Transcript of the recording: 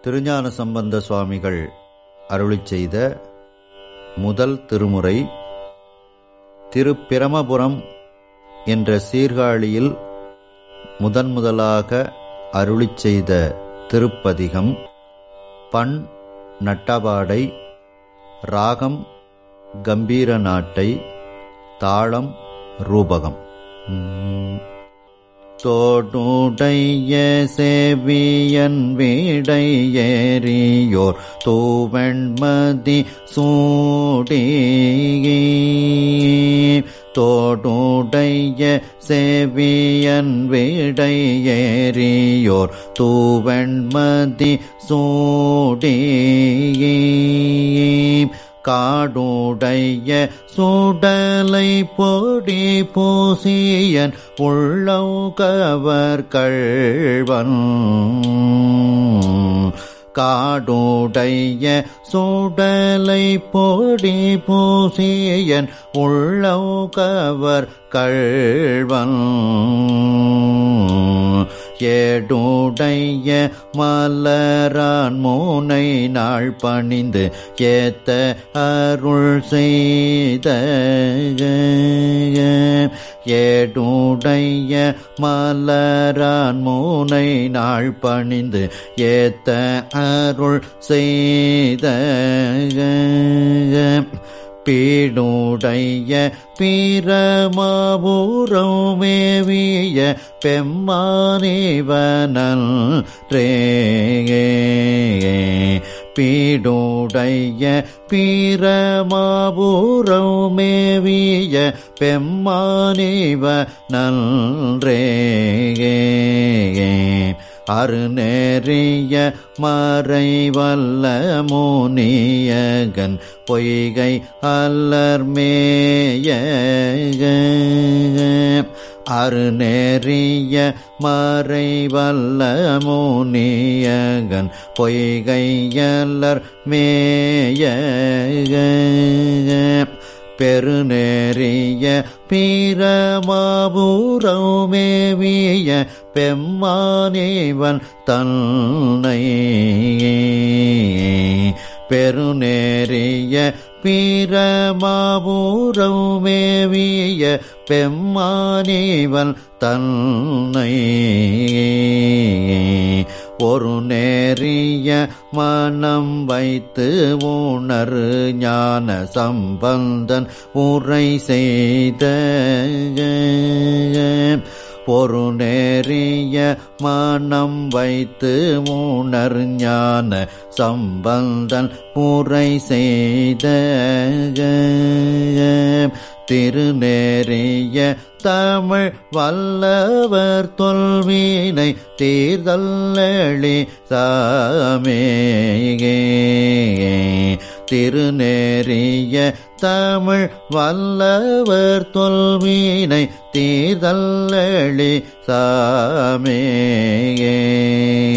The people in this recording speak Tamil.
திருஞான சம்பந்த சுவாமிகள் அருளிச் செய்த முதல் திருமுறை திருப்பிரமபுரம் என்ற சீர்காழியில் முதன் முதலாக அருளிச் செய்த திருப்பதிகம் பண் நட்டபாடை ராகம் கம்பீர நாட்டை தாளம் ரூபகம் உம். தோடுடைய செவியன் வீடை ஏறியோர் தூவெண்மதி சூடி தோடுடைய செவியன் வீடை ஏறியோர் தூவெண்மதி சூடி காடுடைய சுடலை பொடி பூசியன் உள்ளவர் கள்வன் காடுடைய சுடலை பொடி பூசியன் உள்ளவர் கள்வன் ஏடுடைய மலரான் மூனை நாள் பணிந்து ஏத்த அருள் செய்த ஏடுடைய மலரான் மூனை நாள் பணிந்து ஏத்த அருள் செய்த பீடுடைய பிரமாபுரம் மேவிய பெம்மானிவனல் ரே பீடுடைய பிரமாபுரம் மேவிய பெம்மானிவ நன்றே அருநெறிய மறைவல்ல முனியகன் பொய்கை அல்லர்மேய அருநெறிய மறைவல்ல முனியகன் பொய்கையல்லர் மேய பெருநெறிய பிரமாபுரமேவிய பெம்மானேவன் தன்னை பெருநேறிய பிரமாபுரமேவிய பெம்மானேவன் தன்னை ஒரு நேரிய மனம் வைத்து உணரு ஞான சம்பந்தன் உரை செய்த ஒரு நேரிய மனம் வைத்து உணர் ஞான சம்பந்தன் உரை செய்த திருநேரிய தமிழ் வல்லவர் தொல்வீனை தீர்தல்லி சாமேகே திருநேரிய தமிழ் வல்லவர் தொல்வீனை தீர்தல்லி சாமேகே